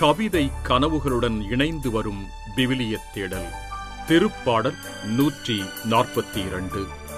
கவிதை கனவுகளுடன் இணைந்து வரும் விவிலியத் தேடல் திருப்பாடல் நூற்றி நாற்பத்தி இரண்டு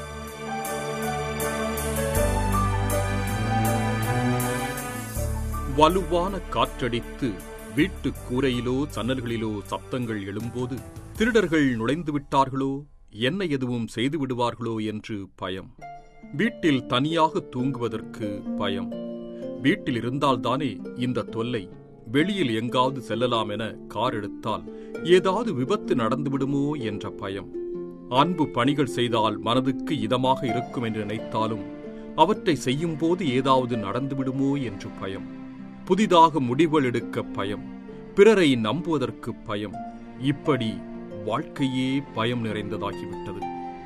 வலுவான காற்றடித்து வீட்டுக் கூரையிலோ சன்னல்களிலோ சப்தங்கள் எழும்போது திருடர்கள் நுழைந்து விட்டார்களோ என்ன எதுவும் செய்து விடுவார்களோ என்று பயம் வீட்டில் தனியாக தூங்குவதற்கு பயம் வீட்டில் இருந்தால்தானே இந்த தொல்லை வெளியில் எங்காவது செல்லலாம் என கார் எடுத்தால் ஏதாவது விபத்து நடந்துவிடுமோ என்ற பயம் அன்பு பணிகள் செய்தால் மனதுக்கு இதமாக இருக்கும் என்று நினைத்தாலும் அவற்றை செய்யும்போது ஏதாவது நடந்துவிடுமோ என்று பயம் புதிதாக முடிவுகள் எடுக்க பயம் பிறரை நம்புவதற்கு பயம் இப்படி வாழ்க்கையே பயம் நிறைந்ததாகிவிட்டது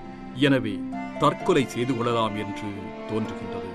எனவே தற்கொலை செய்து கொள்ளலாம் என்று தோன்றுகின்றது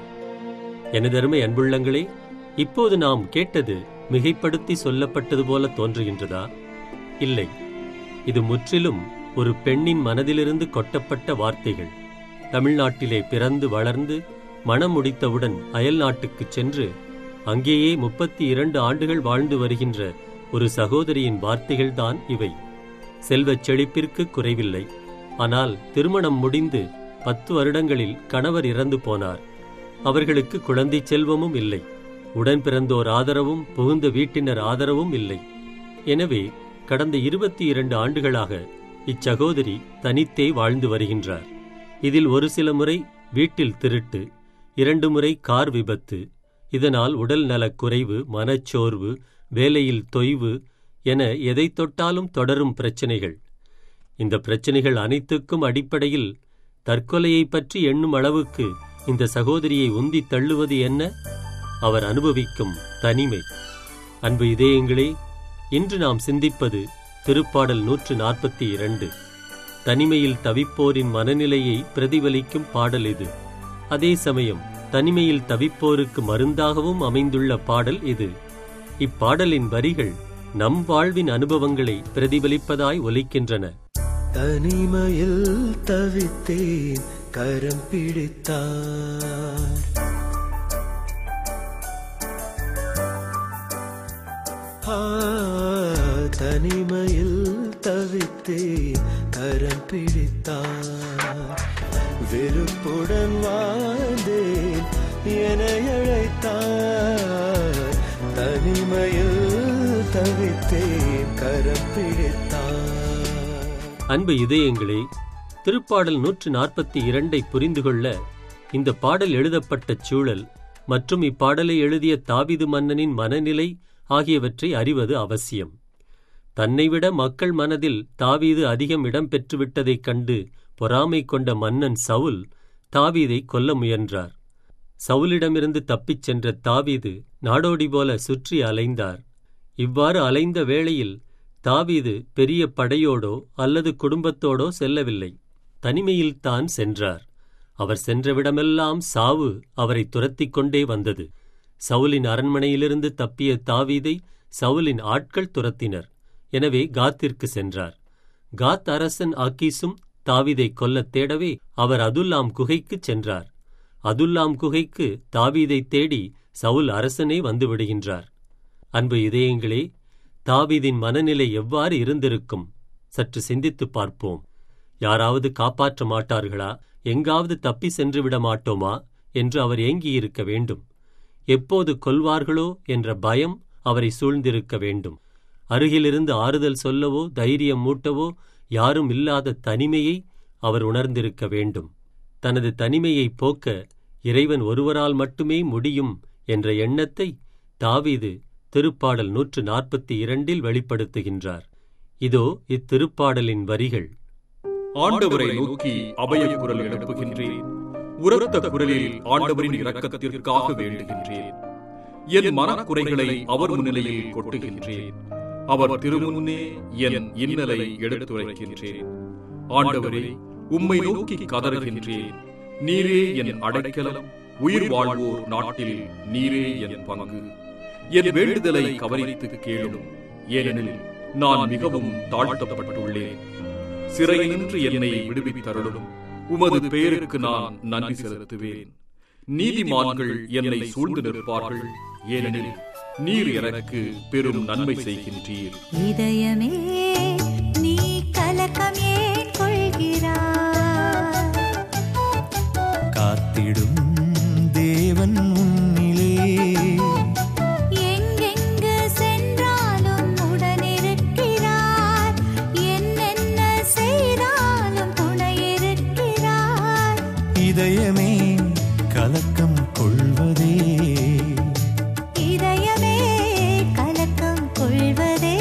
எனதருமை அன்புள்ளங்களே இப்போது நாம் கேட்டது மிகைப்படுத்தி சொல்லப்பட்டது போல தோன்றுகின்றதா இல்லை இது முற்றிலும் ஒரு பெண்ணின் மனதிலிருந்து கொட்டப்பட்ட வார்த்தைகள் தமிழ்நாட்டிலே பிறந்து வளர்ந்து மணம் முடித்தவுடன் அயல் நாட்டுக்குச் சென்று அங்கேயே முப்பத்தி இரண்டு ஆண்டுகள் வாழ்ந்து வருகின்ற ஒரு சகோதரியின் வார்த்தைகள்தான் இவை செல்வச் செழிப்பிற்கு குறைவில்லை ஆனால் திருமணம் முடிந்து பத்து வருடங்களில் கணவர் இறந்து போனார் அவர்களுக்கு குழந்தை செல்வமும் இல்லை உடன் பிறந்தோர் ஆதரவும் புகுந்த வீட்டினர் ஆதரவும் இல்லை எனவே கடந்த இருபத்தி இரண்டு ஆண்டுகளாக இச்சகோதரி தனித்தே வாழ்ந்து வருகின்றார் இதில் ஒரு சில முறை வீட்டில் திருட்டு இரண்டு முறை கார் விபத்து இதனால் உடல் நலக் குறைவு மனச்சோர்வு வேலையில் தொய்வு என எதை தொட்டாலும் தொடரும் பிரச்சனைகள் இந்த பிரச்சனைகள் அனைத்துக்கும் அடிப்படையில் தற்கொலையை பற்றி எண்ணும் அளவுக்கு இந்த சகோதரியை உந்தி தள்ளுவது என்ன அவர் அனுபவிக்கும் தனிமை அன்பு இதயங்களே இன்று நாம் சிந்திப்பது திருப்பாடல் நூற்று நாற்பத்தி இரண்டு தனிமையில் தவிப்போரின் மனநிலையை பிரதிபலிக்கும் பாடல் இது அதே சமயம் தனிமையில் தவிப்போருக்கு மருந்தாகவும் அமைந்துள்ள பாடல் இது இப்பாடலின் வரிகள் நம் வாழ்வின் அனுபவங்களை பிரதிபலிப்பதாய் ஒலிக்கின்றன தனிமையில் தவித்தேன் கரம் பிடித்தார் ஆ, தனிமையில் தவித்தேன் கரம் பிடித்தார் வெறுப்புடன் வாழ்ந்தேன் என அழைத்தார் தனிமையில் தவித்தேன் கரம் பிடித்தார் அன்பு இதயங்களே திருப்பாடல் நூற்று நாற்பத்தி இரண்டை புரிந்து கொள்ள இந்த பாடல் எழுதப்பட்ட சூழல் மற்றும் இப்பாடலை எழுதிய தாவீது மன்னனின் மனநிலை ஆகியவற்றை அறிவது அவசியம் தன்னைவிட மக்கள் மனதில் தாவீது அதிகம் இடம் பெற்றுவிட்டதைக் கண்டு பொறாமை கொண்ட மன்னன் சவுல் தாவீதை கொல்ல முயன்றார் சவுலிடமிருந்து தப்பிச் சென்ற தாவீது நாடோடி போல சுற்றி அலைந்தார் இவ்வாறு அலைந்த வேளையில் தாவீது பெரிய படையோடோ அல்லது குடும்பத்தோடோ செல்லவில்லை தனிமையில்தான் சென்றார் அவர் சென்றவிடமெல்லாம் சாவு அவரை துரத்திக் கொண்டே வந்தது சவுலின் அரண்மனையிலிருந்து தப்பிய தாவீதை சவுலின் ஆட்கள் துரத்தினர் எனவே காத்திற்கு சென்றார் காத் அரசன் ஆக்கீசும் தாவீதை கொல்லத் தேடவே அவர் அதுல்லாம் குகைக்குச் சென்றார் அதுல்லாம் குகைக்கு தாவீதை தேடி சவுல் அரசனே வந்து விடுகின்றார் அன்பு இதயங்களே தாவீதின் மனநிலை எவ்வாறு இருந்திருக்கும் சற்று சிந்தித்துப் பார்ப்போம் யாராவது காப்பாற்ற மாட்டார்களா எங்காவது தப்பி சென்று விட மாட்டோமா என்று அவர் ஏங்கியிருக்க வேண்டும் எப்போது கொல்வார்களோ என்ற பயம் அவரை சூழ்ந்திருக்க வேண்டும் அருகிலிருந்து ஆறுதல் சொல்லவோ தைரியம் மூட்டவோ யாரும் இல்லாத தனிமையை அவர் உணர்ந்திருக்க வேண்டும் தனது தனிமையை போக்க இறைவன் ஒருவரால் மட்டுமே முடியும் என்ற எண்ணத்தை தாவீது திருப்பாடல் நூற்று நாற்பத்தி இரண்டில் வெளிப்படுத்துகின்றார் இதோ இத்திருப்பாடலின் வரிகள் ஆண்டவரை நோக்கி அபயக் குரல் எழுப்புகின்றேன் உரத்த குரலில் ஆண்டவரின் இரக்கத்திற்காக வேண்டுகின்றேன் என் மனக்குறைகளை அவர் முன்னிலையில் கொட்டுகின்றேன் அவர் திருமுன்னே என் இன்னலை எடுத்துரைக்கின்றேன் ஆண்டவரே உம்மை நோக்கி கதறுகின்றேன் நீரே என் அடைக்கலம் உயிர் வாழ்வோர் நாட்டில் நீரே என் பங்கு என் வேண்டுதலை கவனித்து கேளும் ஏனெனில் நான் மிகவும் தாழ்த்தப்பட்டுள்ளேன் சிறையினின்று என்னை விடுவித்தருளும் உமது பெயருக்கு நான் நன்றி செலுத்துவேன் நீதிமான்கள் என்னை சூழ்ந்து நிற்பார்கள் ஏனெனில் நீர் எனக்கு பெரும் நன்மை செய்கின்றீர் இதயமே நீ கலக்கம் ஏன் கொள்கிறாய் காத்திடும் தேவன் உன்னிலே எங்கெங்கு சென்றாலும் உடனிருக்கிறார் என்னென்ன செய்தாலும் துணையிருக்கிறார் இதயமே கலக்கம் கொள்வதே இதயமே கலக்கம் கொள்வதே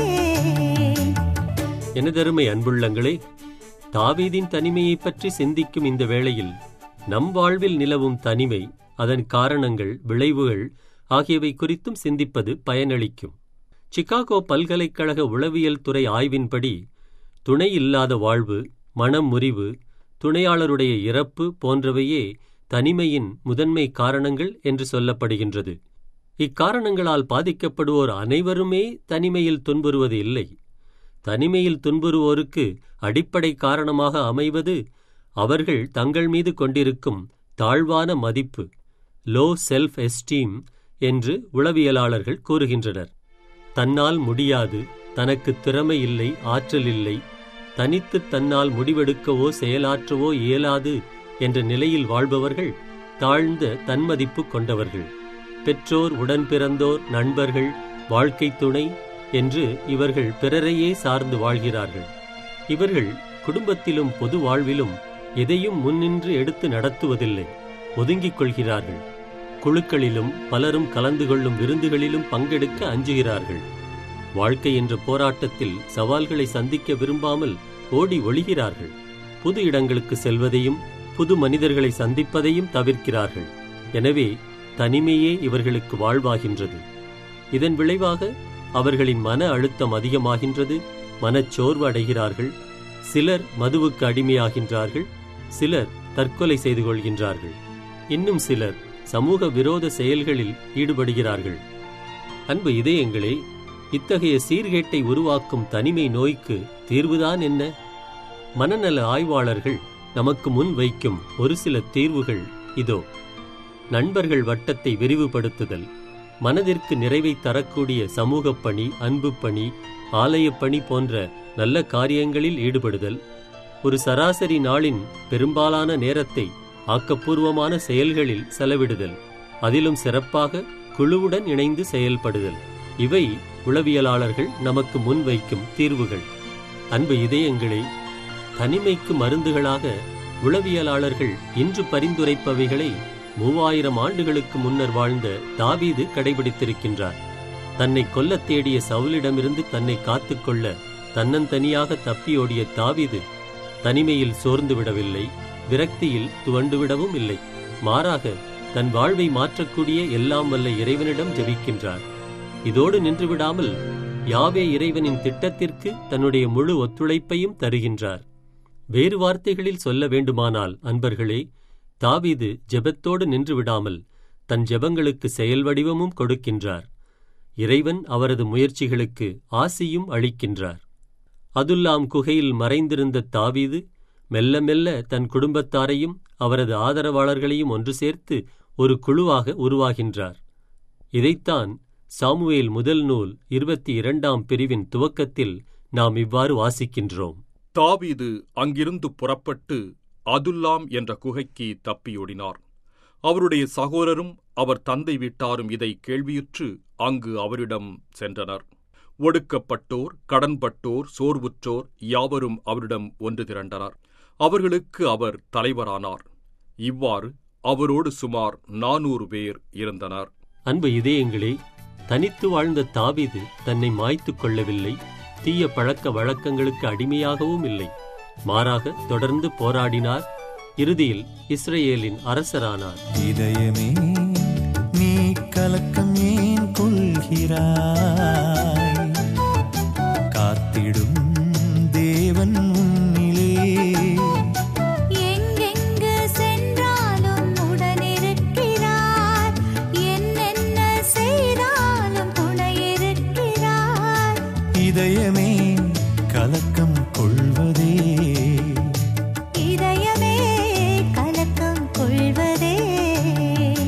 எனதருமை அன்புள்ளங்களே தாவீதின் தனிமையைப் பற்றி சிந்திக்கும் இந்த வேளையில் நம் வாழ்வில் நிலவும் தனிமை அதன் காரணங்கள் விளைவுகள் ஆகியவை குறித்தும் சிந்திப்பது பயனளிக்கும் சிகாகோ பல்கலைக்கழக உளவியல் துறை ஆய்வின்படி துணை இல்லாத வாழ்வு மனம் முறிவு துணையாளருடைய இறப்பு போன்றவையே தனிமையின் முதன்மை காரணங்கள் என்று சொல்லப்படுகின்றது இக்காரணங்களால் பாதிக்கப்படுவோர் அனைவருமே தனிமையில் துன்புறுவது இல்லை தனிமையில் துன்புறுவோருக்கு அடிப்படை காரணமாக அமைவது அவர்கள் தங்கள் மீது கொண்டிருக்கும் தாழ்வான மதிப்பு லோ செல்ஃப் எஸ்டீம் என்று உளவியலாளர்கள் கூறுகின்றனர் தன்னால் முடியாது தனக்கு திறமை இல்லை ஆற்றல் இல்லை தனித்து தன்னால் முடிவெடுக்கவோ செயலாற்றவோ இயலாது என்ற நிலையில் வாழ்பவர்கள் தாழ்ந்த தன்மதிப்பு கொண்டவர்கள் பெற்றோர் உடன் பிறந்தோர் நண்பர்கள் வாழ்க்கை துணை என்று இவர்கள் பிறரையே சார்ந்து வாழ்கிறார்கள் இவர்கள் குடும்பத்திலும் பொது வாழ்விலும் எதையும் முன்னின்று எடுத்து நடத்துவதில்லை ஒதுங்கிக் கொள்கிறார்கள் குழுக்களிலும் பலரும் கலந்து கொள்ளும் விருந்துகளிலும் பங்கெடுக்க அஞ்சுகிறார்கள் வாழ்க்கை என்ற போராட்டத்தில் சவால்களை சந்திக்க விரும்பாமல் ஓடி ஒளிகிறார்கள் புது இடங்களுக்கு செல்வதையும் புது மனிதர்களை சந்திப்பதையும் தவிர்க்கிறார்கள் எனவே தனிமையே இவர்களுக்கு வாழ்வாகின்றது இதன் விளைவாக அவர்களின் மன அழுத்தம் அதிகமாகின்றது மனச்சோர்வு அடைகிறார்கள் சிலர் மதுவுக்கு அடிமையாகின்றார்கள் சிலர் தற்கொலை செய்து கொள்கின்றார்கள் இன்னும் சிலர் சமூக விரோத செயல்களில் ஈடுபடுகிறார்கள் அன்பு இதயங்களே இத்தகைய சீர்கேட்டை உருவாக்கும் தனிமை நோய்க்கு தீர்வுதான் என்ன மனநல ஆய்வாளர்கள் நமக்கு முன் வைக்கும் ஒரு சில தீர்வுகள் இதோ நண்பர்கள் வட்டத்தை விரிவுபடுத்துதல் மனதிற்கு நிறைவை தரக்கூடிய சமூகப் பணி அன்பு பணி ஆலயப் பணி போன்ற நல்ல காரியங்களில் ஈடுபடுதல் ஒரு சராசரி நாளின் பெரும்பாலான நேரத்தை ஆக்கப்பூர்வமான செயல்களில் செலவிடுதல் அதிலும் சிறப்பாக குழுவுடன் இணைந்து செயல்படுதல் இவை உளவியலாளர்கள் நமக்கு முன்வைக்கும் தீர்வுகள் அன்பு இதயங்களே தனிமைக்கு மருந்துகளாக உளவியலாளர்கள் இன்று பரிந்துரைப்பவைகளை மூவாயிரம் ஆண்டுகளுக்கு முன்னர் வாழ்ந்த தாவீது கடைபிடித்திருக்கின்றார் தன்னை கொல்லத் தேடிய சவுலிடமிருந்து தன்னை காத்துக்கொள்ள தன்னந்தனியாக தப்பியோடிய தாவீது தனிமையில் சோர்ந்து விடவில்லை விரக்தியில் துவண்டு விடவும் இல்லை மாறாக தன் வாழ்வை மாற்றக்கூடிய எல்லாம் வல்ல இறைவனிடம் ஜெபிக்கின்றார் இதோடு நின்றுவிடாமல் யாவே இறைவனின் திட்டத்திற்கு தன்னுடைய முழு ஒத்துழைப்பையும் தருகின்றார் வேறு வார்த்தைகளில் சொல்ல வேண்டுமானால் அன்பர்களே தாவீது ஜெபத்தோடு நின்று விடாமல் தன் ஜெபங்களுக்கு செயல் வடிவமும் கொடுக்கின்றார் இறைவன் அவரது முயற்சிகளுக்கு ஆசியும் அளிக்கின்றார் அதுல்லாம் குகையில் மறைந்திருந்த தாவீது மெல்ல மெல்ல தன் குடும்பத்தாரையும் அவரது ஆதரவாளர்களையும் ஒன்று சேர்த்து ஒரு குழுவாக உருவாகின்றார் இதைத்தான் சாமுவேல் முதல் நூல் இருபத்தி இரண்டாம் பிரிவின் துவக்கத்தில் நாம் இவ்வாறு வாசிக்கின்றோம் தாவீது அங்கிருந்து புறப்பட்டு அதுல்லாம் என்ற குகைக்கு தப்பியோடினார் அவருடைய சகோதரரும் அவர் தந்தை வீட்டாரும் இதை கேள்வியுற்று அங்கு அவரிடம் சென்றனர் ஒடுக்கப்பட்டோர் கடன்பட்டோர் சோர்வுற்றோர் யாவரும் அவரிடம் ஒன்று திரண்டனர் அவர்களுக்கு அவர் தலைவரானார் இவ்வாறு அவரோடு சுமார் நானூறு பேர் இருந்தனர் அன்பு இதயங்களே தனித்து வாழ்ந்த தாவீது தன்னை மாய்த்துக் கொள்ளவில்லை தீய பழக்க வழக்கங்களுக்கு அடிமையாகவும் இல்லை மாறாக தொடர்ந்து போராடினார் இறுதியில் இஸ்ரேலின் அரசரானார் இதயமே நீ கலக்கம் ஏன் கொள்கிறாய் காத்திடும் தேவன் உன்னிலே எங்கெங்கு சென்றாலும் உடனிருக்கிறார் என்னென்ன செய்தாலும் துணையிருக்கிறார் இதயமே கலக்கம் கொள்வதே இதயமே கலக்கம் கொள்வதே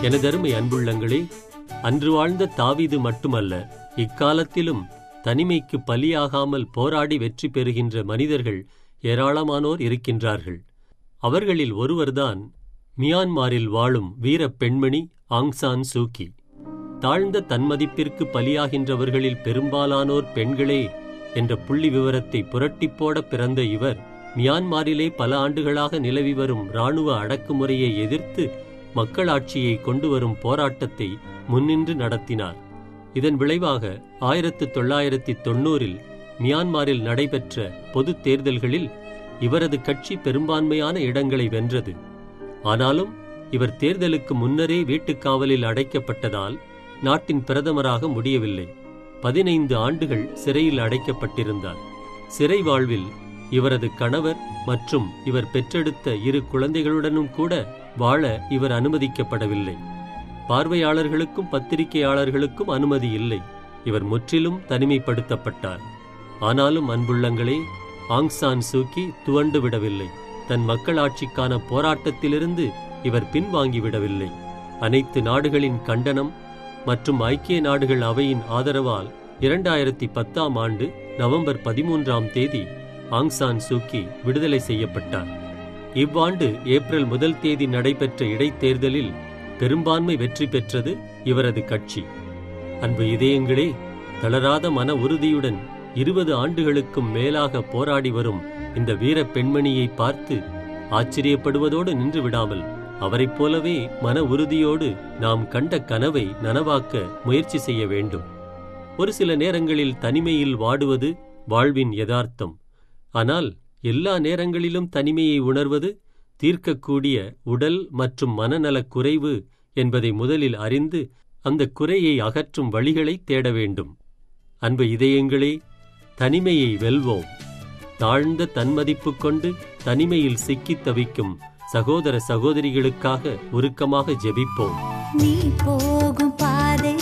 எனதருமை அன்புள்ளங்களே அன்று வாழ்ந்த தாவீது மட்டுமல்ல இக்காலத்திலும் தனிமைக்கு பலியாகாமல் போராடி வெற்றி பெறுகின்ற மனிதர்கள் ஏராளமானோர் இருக்கின்றார்கள் அவர்களில் ஒருவர்தான் மியான்மாரில் வாழும் வீரப் பெண்மணி ஆங்சான் சூகி தாழ்ந்த தன்மதிப்பிற்கு பலியாகின்றவர்களில் பெரும்பாலானோர் பெண்களே என்ற புள்ளி விவரத்தை புரட்டிப் போட பிறந்த இவர் மியான்மாரிலே பல ஆண்டுகளாக நிலவி வரும் இராணுவ அடக்குமுறையை எதிர்த்து மக்களாட்சியை கொண்டு வரும் போராட்டத்தை முன்னின்று நடத்தினார் இதன் விளைவாக ஆயிரத்து தொள்ளாயிரத்தி தொன்னூறில் மியான்மாரில் நடைபெற்ற பொதுத் தேர்தல்களில் இவரது கட்சி பெரும்பான்மையான இடங்களை வென்றது ஆனாலும் இவர் தேர்தலுக்கு முன்னரே வீட்டுக் காவலில் அடைக்கப்பட்டதால் நாட்டின் பிரதமராக முடியவில்லை பதினைந்து ஆண்டுகள் சிறையில் அடைக்கப்பட்டிருந்தார் சிறை வாழ்வில் இவரது கணவர் மற்றும் இவர் பெற்றெடுத்த இரு குழந்தைகளுடனும் கூட வாழ இவர் அனுமதிக்கப்படவில்லை பார்வையாளர்களுக்கும் பத்திரிகையாளர்களுக்கும் அனுமதி இல்லை இவர் முற்றிலும் தனிமைப்படுத்தப்பட்டார் ஆனாலும் அன்புள்ளங்களே ஆங்சான் சூக்கி துவண்டு விடவில்லை தன் மக்களாட்சிக்கான போராட்டத்திலிருந்து இவர் பின்வாங்கிவிடவில்லை அனைத்து நாடுகளின் கண்டனம் மற்றும் ஐக்கிய நாடுகள் அவையின் ஆதரவால் இரண்டாயிரத்தி பத்தாம் ஆண்டு நவம்பர் பதிமூன்றாம் தேதி ஆங்சான் சூக்கி விடுதலை செய்யப்பட்டார் இவ்வாண்டு ஏப்ரல் முதல் தேதி நடைபெற்ற இடைத்தேர்தலில் பெரும்பான்மை வெற்றி பெற்றது இவரது கட்சி அன்பு இதயங்களே தளராத மன உறுதியுடன் இருபது ஆண்டுகளுக்கும் மேலாக போராடி வரும் இந்த வீரப் பெண்மணியை பார்த்து ஆச்சரியப்படுவதோடு நின்று விடாமல் அவரைப் போலவே மன உறுதியோடு நாம் கண்ட கனவை நனவாக்க முயற்சி செய்ய வேண்டும் ஒரு சில நேரங்களில் தனிமையில் வாடுவது வாழ்வின் யதார்த்தம் ஆனால் எல்லா நேரங்களிலும் தனிமையை உணர்வது தீர்க்கக்கூடிய உடல் மற்றும் மனநலக் குறைவு என்பதை முதலில் அறிந்து அந்த குறையை அகற்றும் வழிகளை தேட வேண்டும் அன்பு இதயங்களே தனிமையை வெல்வோம் தாழ்ந்த தன்மதிப்பு கொண்டு தனிமையில் சிக்கித் தவிக்கும் சகோதர சகோதரிகளுக்காக உருக்கமாக ஜெபிப்போம் நீ போகும் பாதை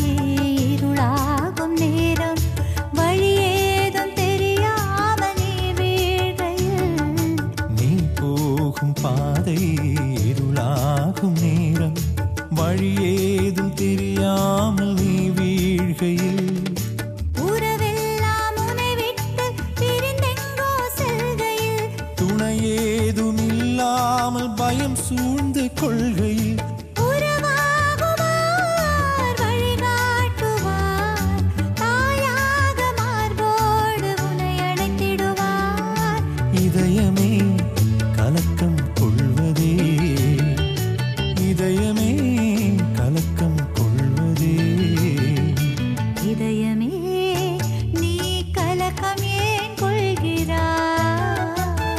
இருளாகும் நேரம் வழியேதும் தெரியாமல் நீ வீழ்கையில் நீ போகும் பாதை இருளாகும் நேரம் வழியேதும் தெரியாமல் நீ வீழ்கையில் உறவெல்லாம் உன்னை விட்டு பிரிந்தெங்கோ செல்கையில் துணையேதும் இல்லாமல் பயம் சூழ்ந்து கொள்கையில் உறவாகுவார் வழிகாட்டுவார் தாயாக மார்போடு உன்னை அணைத்திடுவார் இதயமே கலக்கம் கொள்வதே இதயமே கலக்கம் கொள்வதே இதயமே நீ கலக்கம் ஏன் கொள்கிறாய்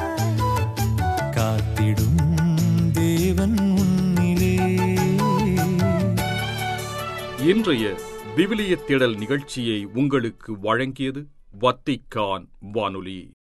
காத்திடும் தேவன் உன்னிலே இன்றைய விவிலிய தேடல் நிகழ்ச்சியை உங்களுக்கு வழங்கியது வத்திக்கான் வானொலி